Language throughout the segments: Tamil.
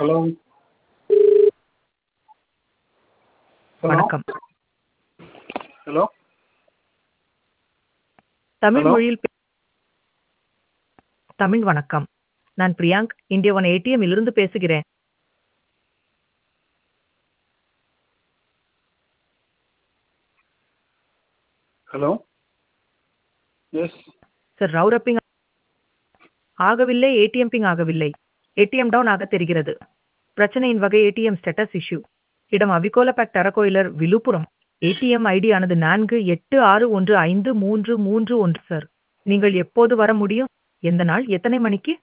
ஹலோ ஹலோ வணக்கம் ஹலோ தமிழ் Hello? மொழியில் பே- தமிழ் வணக்கம் நான் பிரியாங்க் இந்தியா ஒன் ஏடிஎம் இலிருந்து பேசுகிறேன் ஹலோ எஸ் சார் ரவுரப் பிங் ஆகவில்லை ஏடிஎம் பிங் ஆகவில்லை ஏடிஎம் டவுன் ஆக தெரிகிறது பிரச்சனையின் வகை ஏடிஎம் ஸ்டேட்டஸ் இஷ்யூ இடம் அவிகோலபேக் டரகோயிலர் விழுப்புரம் ஏடிஎம் ஐடி ஆனது நான்கு எட்டு ஆறு ஒன்று ஐந்து மூன்று மூன்று ஒன்று சார் நீங்கள் எப்போது வர முடியும் எந்த நாள் எத்தனை மணிக்கு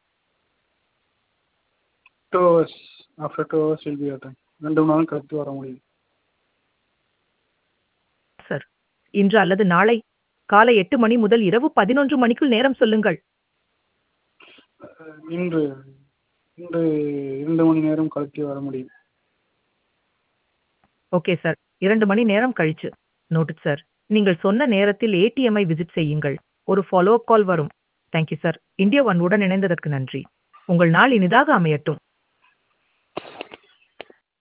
two hours after two hours will be attend ரெண்டு மணி நேரம் கழித்து வர முடியும் சார் இன்று அல்லது நாளை காலை எட்டு மணி முதல் இரவு பதினொன்று மணிக்குள் நேரம் சொல்லுங்கள் அஹ், இன்று இன்று இரண்டு மணி நேரம் கழித்து வர முடியும் ஓகே சார் இரண்டு மணி நேரம் கழிச்சு நோட்டு சார் நீங்கள் சொன்ன நேரத்தில் ஏடிஎம்ஐ விசிட் செய்யுங்கள் ஒரு ஃபாலோ அப் கால் வரும் தேங்க்யூ சார் இந்தியா ஒன் உடன் இணைந்ததற்கு நன்றி உங்கள் நாள் இனிதாக அமையட்டும்